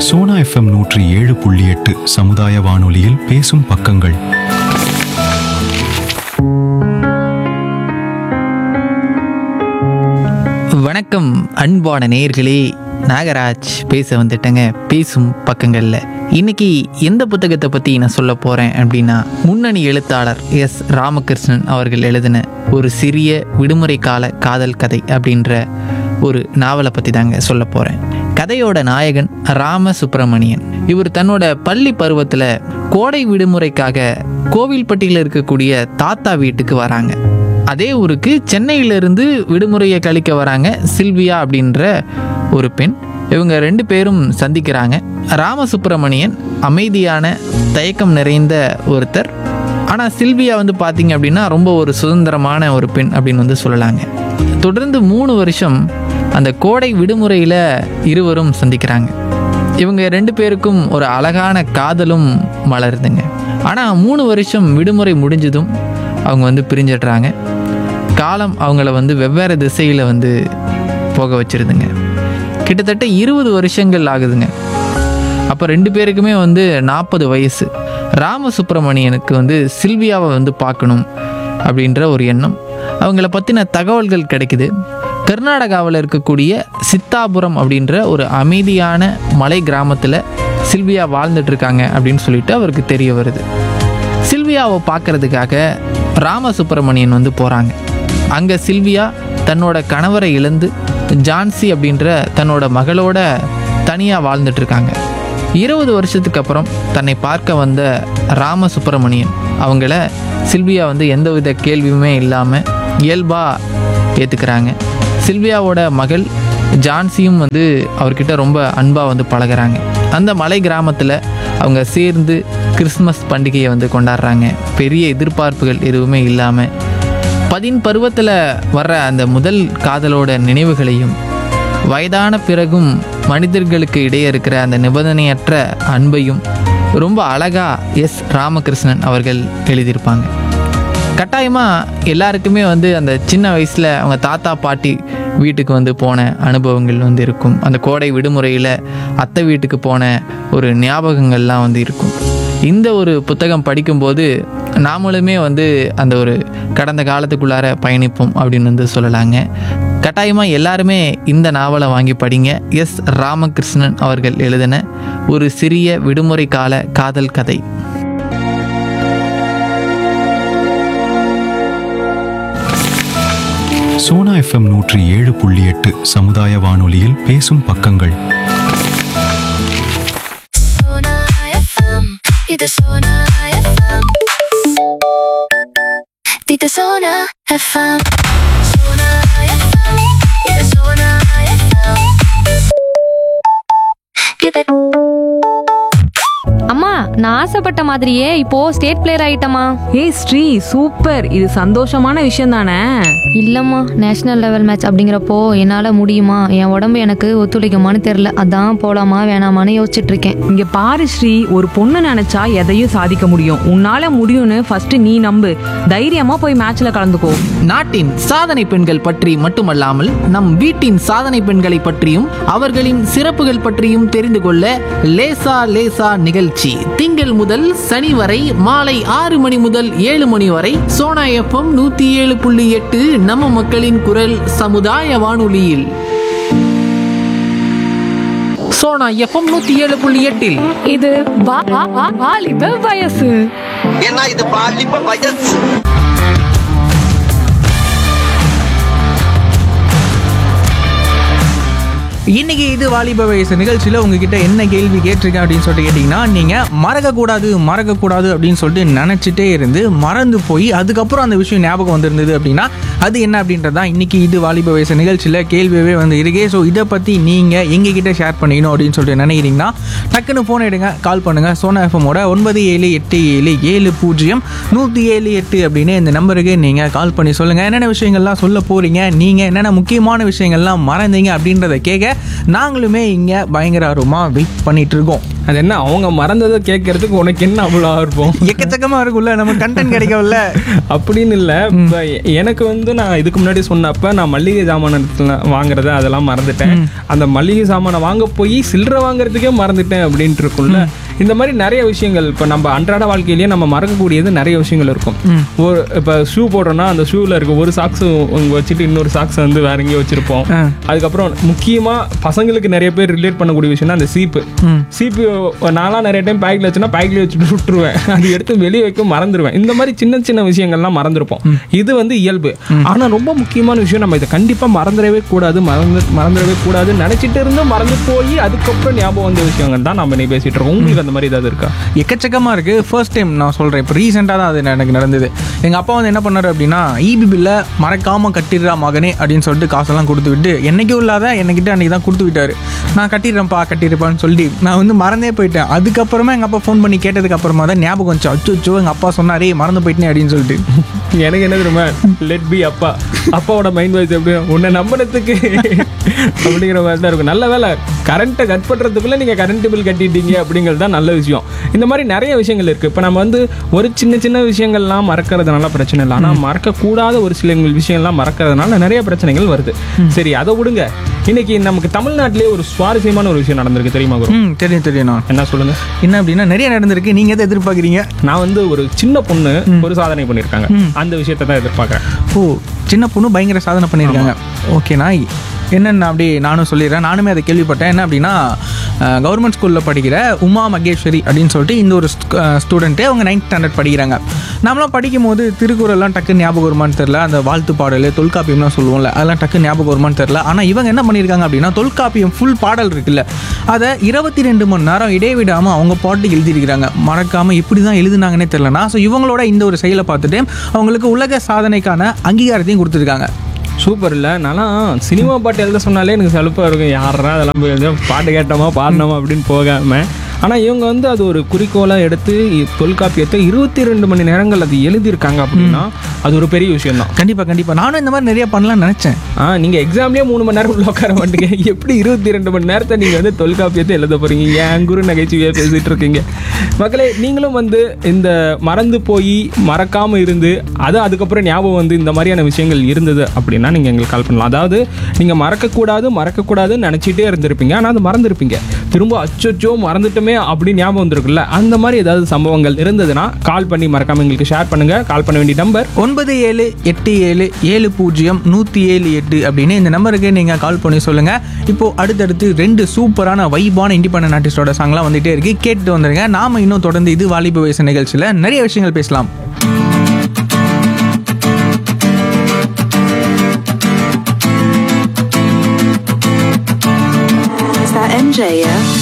Sona FM நூற்றி ஏழு புள்ளி எட்டு சமுதாய வானொலியில் பேசும் பக்கங்கள் வணக்கம் அன்பான நேயர்களே நாகராஜ் பேச வந்துட்டேங்க பேசும் பக்கங்களில் இன்னைக்கு எந்த புத்தகத்தை பற்றி நான் சொல்ல போகிறேன் அப்படின்னா முன்னணி எழுத்தாளர் எஸ் ராமகிருஷ்ணன் அவர்கள் எழுதின ஒரு சிறிய விடுமுறை கால காதல் கதை அப்படின்ற ஒரு நாவலை பற்றி தாங்க சொல்ல போகிறேன் கதையோட நாயகன் ராம சுப்பிரமணியன் இவர் தன்னோட பள்ளி பருவத்தில் கோடை விடுமுறைக்காக கோவில்பட்டியில் இருக்கக்கூடிய தாத்தா வீட்டுக்கு வராங்க அதே ஊருக்கு சென்னையிலிருந்து விடுமுறையை கழிக்க வராங்க சில்வியா அப்படின்ற ஒரு பெண் இவங்க ரெண்டு பேரும் சந்திக்கிறாங்க ராமசுப்பிரமணியன் அமைதியான தயக்கம் நிறைந்த ஒருத்தர் ஆனால் சில்வியா வந்து பார்த்தீங்க அப்படின்னா ரொம்ப ஒரு சுதந்திரமான ஒரு பெண் அப்படின்னு வந்து சொல்லலாங்க தொடர்ந்து மூணு வருஷம் அந்த கோடை விடுமுறையில் இருவரும் சந்திக்கிறாங்க இவங்க ரெண்டு பேருக்கும் ஒரு அழகான காதலும் மலருதுங்க ஆனால் மூணு வருஷம் விடுமுறை முடிஞ்சதும் அவங்க வந்து பிரிஞ்சிடுறாங்க காலம் அவங்கள வந்து வெவ்வேறு திசையில் வந்து போக வச்சிருதுங்க கிட்டத்தட்ட இருபது வருஷங்கள் ஆகுதுங்க அப்போ ரெண்டு பேருக்குமே வந்து நாற்பது வயசு ராமசுப்பிரமணியனுக்கு வந்து சில்வியாவை வந்து பார்க்கணும் அப்படின்ற ஒரு எண்ணம் அவங்கள பற்றின தகவல்கள் கிடைக்குது கர்நாடகாவில் இருக்கக்கூடிய சித்தாபுரம் அப்படின்ற ஒரு அமைதியான மலை கிராமத்தில் சில்வியா வாழ்ந்துட்டு இருக்காங்க அப்படின்னு சொல்லிட்டு அவருக்கு தெரிய வருது சில்வியாவை பார்க்கறதுக்காக ராமசுப்பிரமணியன் வந்து போகிறாங்க அங்கே சில்வியா தன்னோட கணவரை இழந்து ஜான்சி அப்படின்ற தன்னோட மகளோட தனியாக வாழ்ந்துட்டு இருக்காங்க இருபது வருஷத்துக்கு அப்புறம் தன்னை பார்க்க வந்த ராமசுப்பிரமணியன் அவங்கள சில்வியா வந்து எந்தவித கேள்வியுமே இல்லாமல் இயல்பாக ஏற்றுக்கிறாங்க சில்வியாவோட மகள் ஜான்சியும் வந்து அவர்கிட்ட ரொம்ப அன்பாக வந்து பழகுறாங்க அந்த மலை கிராமத்தில் அவங்க சேர்ந்து கிறிஸ்மஸ் பண்டிகையை வந்து கொண்டாடுறாங்க பெரிய எதிர்பார்ப்புகள் எதுவுமே இல்லாமல் பதின் பருவத்தில் வர்ற அந்த முதல் காதலோட நினைவுகளையும் வயதான பிறகும் மனிதர்களுக்கு இடையே இருக்கிற அந்த நிபந்தனையற்ற அன்பையும் ரொம்ப அழகா எஸ் ராமகிருஷ்ணன் அவர்கள் எழுதியிருப்பாங்க கட்டாயமாக எல்லாருக்குமே வந்து அந்த சின்ன வயசில் அவங்க தாத்தா பாட்டி வீட்டுக்கு வந்து போன அனுபவங்கள் வந்து இருக்கும் அந்த கோடை விடுமுறையில் அத்தை வீட்டுக்கு போன ஒரு ஞாபகங்கள்லாம் வந்து இருக்கும் இந்த ஒரு புத்தகம் படிக்கும்போது நாமளுமே வந்து அந்த ஒரு கடந்த காலத்துக்குள்ளார பயணிப்போம் அப்படின்னு வந்து சொல்லலாங்க கட்டாயமாக எல்லாருமே இந்த நாவலை வாங்கி படிங்க எஸ் ராமகிருஷ்ணன் அவர்கள் எழுதின ஒரு சிறிய விடுமுறை கால காதல் கதை சோனா எஃப்எம் நூற்றி ஏழு புள்ளி எட்டு சமுதாய வானொலியில் பேசும் பக்கங்கள் Sona FM. Dito Sona FM. Dito Sona FM. Sona FM. Dito Sona FM. Give it. அம்மா நான் ஆசைப்பட்ட மாதிரியே இப்போ ஸ்டேட் பிளேயர் ஆயிட்டமா ஏய் ஸ்ரீ சூப்பர் இது சந்தோஷமான விஷயம் தானே இல்லம்மா நேஷனல் லெவல் மேட்ச் அப்படிங்கிறப்போ என்னால முடியுமா என் உடம்பு எனக்கு ஒத்துழைக்குமான்னு தெரியல அதான் போலாமா வேணாமான்னு யோசிச்சுட்டு இருக்கேன் இங்க பாரு ஸ்ரீ ஒரு பொண்ணு நினைச்சா எதையும் சாதிக்க முடியும் உன்னால முடியும்னு ஃபர்ஸ்ட் நீ நம்பு தைரியமா போய் மேட்ச்ல கலந்துக்கோ நாட்டின் சாதனை பெண்கள் பற்றி மட்டுமல்லாமல் நம் வீட்டின் சாதனை பெண்களை பற்றியும் அவர்களின் சிறப்புகள் பற்றியும் தெரிந்து கொள்ள லேசா லேசா நிகழ்ச்சி திங்கள் முதல் சனி வரை மாலை ஆறு மணி முதல் ஏழு மணி வரை சோனா எஃப்எம் நூத்தி ஏழு புள்ளி எட்டு நம்ம மக்களின் குரல் சமுதாய வானொலியில் சோனா எஃப்எம் நூத்தி ஏழு புள்ளி எட்டில் இது வாலிப வயசு ஏன்னா இது பாலிப்ப வயசு இன்னைக்கு இது வாலிப வயசு நிகழ்ச்சியில் உங்ககிட்ட என்ன கேள்வி கேட்டிருக்கேன் அப்படின்னு சொல்லிட்டு கேட்டிங்கன்னா நீங்கள் மறக்கக்கூடாது மறக்கக்கூடாது அப்படின்னு சொல்லிட்டு நினச்சிட்டே இருந்து மறந்து போய் அதுக்கப்புறம் அந்த விஷயம் ஞாபகம் வந்திருந்தது அப்படின்னா அது என்ன அப்படின்றது தான் இன்னைக்கு இது வாலிப வயசு நிகழ்ச்சியில் கேள்வியவே வந்து இருக்கே ஸோ இதை பற்றி நீங்கள் எங்ககிட்ட ஷேர் பண்ணிக்கணும் அப்படின்னு சொல்லிட்டு நினைக்கிறீங்கன்னா டக்குன்னு ஃபோன் எடுங்க கால் பண்ணுங்கள் சோனா எஃப்எம்மோட ஒன்பது ஏழு எட்டு ஏழு ஏழு பூஜ்ஜியம் நூற்றி ஏழு எட்டு அப்படின்னு இந்த நம்பருக்கு நீங்கள் கால் பண்ணி சொல்லுங்கள் என்னென்ன விஷயங்கள்லாம் சொல்ல போகிறீங்க நீங்கள் என்னென்ன முக்கியமான விஷயங்கள்லாம் மறந்தீங்க அப்படின்றத கேட்க நாங்களுமே இங்கே பயங்கர ஆர்வமாக வெயிட் பண்ணிட்டு இருக்கோம் அது என்ன அவங்க மறந்ததை கேட்கறதுக்கு உனக்கு என்ன அவ்வளோ ஆர்வம் எக்கச்சக்கமா இருக்கும்ல நம்ம கண்டென்ட் கிடைக்கவில்ல அப்படின்னு இல்லை இப்போ எனக்கு வந்து நான் இதுக்கு முன்னாடி சொன்னப்ப நான் மளிகை சாமானத்தில் வாங்குறது அதெல்லாம் மறந்துட்டேன் அந்த மளிகை சாமானை வாங்க போய் சில்லறை வாங்குறதுக்கே மறந்துட்டேன் அப்படின்ட்டு இருக்கும்ல இந்த மாதிரி நிறைய விஷயங்கள் இப்போ நம்ம அன்றாட வாழ்க்கையிலேயே நம்ம மறக்கக்கூடியது நிறைய விஷயங்கள் இருக்கும் ஒரு இப்போ ஷூ போடுறோம்னா அந்த ஷூவில் இருக்க ஒரு சாக்ஸ் வச்சுட்டு இன்னொரு சாக்ஸ் வந்து வேற எங்கேயோ வச்சிருப்போம் அதுக்கப்புறம் முக்கியமாக பசங்களுக்கு நிறைய பேர் ரிலேட் பண்ணக்கூடிய விஷயம்னா அந்த சீப்பு சீப்பு நான்லாம் நிறைய டைம் பேக்கில் வச்சுன்னா பேக்கில் வச்சுட்டு விட்டுருவேன் அது எடுத்து வெளியே வைக்க மறந்துடுவேன் இந்த மாதிரி சின்ன சின்ன விஷயங்கள்லாம் மறந்துருப்போம் இது வந்து இயல்பு ஆனால் ரொம்ப முக்கியமான விஷயம் நம்ம இதை கண்டிப்பாக மறந்துடவே கூடாது மறந்து மறந்துடவே கூடாதுன்னு நினச்சிட்டு இருந்து மறந்து போய் அதுக்கப்புறம் ஞாபகம் வந்த விஷயங்கள் தான் நம்ம நீ பேசிட்டு இருக்கோம் உங்களுக்கு அந்த மாதிரி ஏதாவது இருக்கா எக்கச்சக்கமா இருக்கு ஃபர்ஸ்ட் டைம் நான் சொல்றேன் இப்போ ரீசெண்டாக தான் அது எனக்கு நடந்தது எங்க அப்பா வந்து என்ன பண்ணாரு அப்படின்னா இபி பில்ல மறக்காம கட்டிடுறா மகனே அப்படின்னு சொல்லிட்டு காசெல்லாம் கொடுத்து விட்டு என்னைக்கும் இல்லாத என்கிட்ட அன்னைக்கு தான் கொடுத்து விட்டாரு நான் கட்டிடுறேன்ப்பா கட்டிருப்பான்னு சொல்லி நான் வந்து மறந்தே போயிட்டேன் அதுக்கப்புறமா எங்க அப்பா ஃபோன் பண்ணி கேட்டதுக்கு அப்புறமா தான் ஞாபகம் வந்துச்சு அச்சோ எங்க அப்பா சொன்னாரே மறந்து போயிட்டேன் அப்படின்னு சொல்லிட்டு எனக்கு என்ன தெரியுமா லெட் பி அப்பா அப்பாவோட மைண்ட் வாய்ஸ் எப்படி உன்னை நம்பினதுக்கு அப்படிங்கிற மாதிரி தான் இருக்கும் நல்ல வேலை கரண்ட்டை கட் பண்ணுறதுக்குள்ளே நீங்கள் கரண்ட் பில் கட்டிட்டீங்க அப்படிங்கிறது தான் நல்ல விஷயம் இந்த மாதிரி நிறைய விஷயங்கள் இருக்குது இப்போ நம்ம வந்து ஒரு சின்ன சின்ன விஷயங்கள்லாம் மறக்கிறதுனால பிரச்சனை இல்லை ஆனால் மறக்கக்கூடாத ஒரு சில விஷயங்கள்லாம் மறக்கிறதுனால நிறைய பிரச்சனைகள் வருது சரி அதை விடுங்க இன்னைக்கு நமக்கு தமிழ்நாட்டிலே ஒரு சுவாரஸ்யமான ஒரு விஷயம் நடந்திருக்கு தெரியுமா குரு ம் தெரியும் தெரியும் நான் என்ன சொல்லுங்க என்ன அப்படின்னா நிறைய நடந்திருக்கு நீங்க எதை எதிர்பார்க்குறீங்க நான் வந்து ஒரு சின்ன பொண்ணு ஒரு சாதனை பண்ணியிருக்காங்க அந்த விஷயத்தை தான் எதிர்பார்க்குறேன் ஓ சின்ன பொண்ணு பயங்கர சாதனை பண்ணியிருக்காங்க ஓகேண்ணா என்னென்ன அப்படி நானும் சொல்லிடுறேன் நானுமே அதை கேள்விப்பட்டேன் என்ன அப்படின்னா கவர்மெண்ட் ஸ்கூலில் படிக்கிற உமா மகேஸ்வரி அப்படின்னு சொல்லிட்டு இந்த ஒரு ஸ்டூடெண்ட்டு அவங்க நைன்த் ஸ்டாண்டர்ட் படிக்கிறாங்க நம்மளாம் படிக்கும் போது திருக்குறள்லாம் டக்கு ஞாபகம் வருமான்னு தெரில அந்த வாழ்த்து பாடல் தொல்காப்பியம்லாம் சொல்லுவோம்ல அதெல்லாம் டக்கு ஞாபகம் வருமான்னு தெரில ஆனால் இவங்க என்ன பண்ணியிருக்காங்க அப்படின்னா தொல்காப்பியம் ஃபுல் பாடல் இருக்குல்ல அதை இருபத்தி ரெண்டு மணி நேரம் இடைவிடாமல் அவங்க பாட்டுக்கு எழுதியிருக்கிறாங்க மறக்காமல் இப்படி தான் எழுதுனாங்கன்னே தெரிலனா ஸோ இவங்களோட இந்த ஒரு செயலை பார்த்துட்டு அவங்களுக்கு உலக சாதனைக்கான அங்கீகாரத்தையும் கொடுத்துருக்காங்க சூப்பர் இல்லை நான்லாம் சினிமா பாட்டு எழுத சொன்னாலே எனக்கு சலுப்பாக இருக்கும் யாரா அதெல்லாம் போய் எழுத பாட்டு கேட்டோமா பாடினோமா அப்படின்னு போகாமல் ஆனால் இவங்க வந்து அது ஒரு குறிக்கோளாக எடுத்து இ- தொல்காப்பியத்தை இருபத்தி ரெண்டு மணி நேரங்கள் அது எழுதியிருக்காங்க அப்படின்னா அது ஒரு பெரிய விஷயம் தான் கண்டிப்பாக கண்டிப்பாக நானும் இந்த மாதிரி நிறைய பண்ணலாம்னு நினச்சேன் ஆ நீங்கள் எக்ஸாம்லேயே மூணு மணி நேரம் உள்ள உட்கார மாட்டீங்க எப்படி இருபத்தி ரெண்டு மணி நேரத்தை நீங்கள் வந்து தொல்காப்பியத்தை எழுத போகிறீங்க ஏன் குரு நகைச்சுவையாக பேசிகிட்டு இருக்கீங்க மக்களே நீங்களும் வந்து இந்த மறந்து போய் மறக்காமல் இருந்து அது அதுக்கப்புறம் ஞாபகம் வந்து இந்த மாதிரியான விஷயங்கள் இருந்தது அப்படின்னா நீங்கள் எங்களுக்கு கால் பண்ணலாம் அதாவது நீங்கள் மறக்கக்கூடாது மறக்கக்கூடாதுன்னு நினச்சிட்டே இருந்திருப்பீங்க ஆனால் அது மறந்துருப்பீங்க திரும்ப அச்சோ மறந்துட்டோமே அப்படி ஞாபகம் வந்திருக்குல்ல அந்த மாதிரி ஏதாவது சம்பவங்கள் இருந்ததுன்னா கால் பண்ணி மறக்காமல் எங்களுக்கு ஷேர் பண்ணுங்கள் கால் பண்ண வேண்டிய நம்பர் ஒன்பது ஏழு எட்டு ஏழு ஏழு பூஜ்ஜியம் நூற்றி ஏழு எட்டு அப்படின்னு இந்த நம்பருக்கு நீங்கள் கால் பண்ணி சொல்லுங்கள் இப்போது அடுத்தடுத்து ரெண்டு சூப்பரான வைபான இண்டிபெண்டன்ட் ஆர்டிஸ்டோட சாங்லாம் வந்துட்டே இருக்கு கேட்டுட்டு வந்துருங்க நாம இன்னும் தொடர்ந்து இது வாலிப வயசு நிகழ்ச்சியில் நிறைய விஷயங்கள் பேசலாம் Is that MJ, yeah?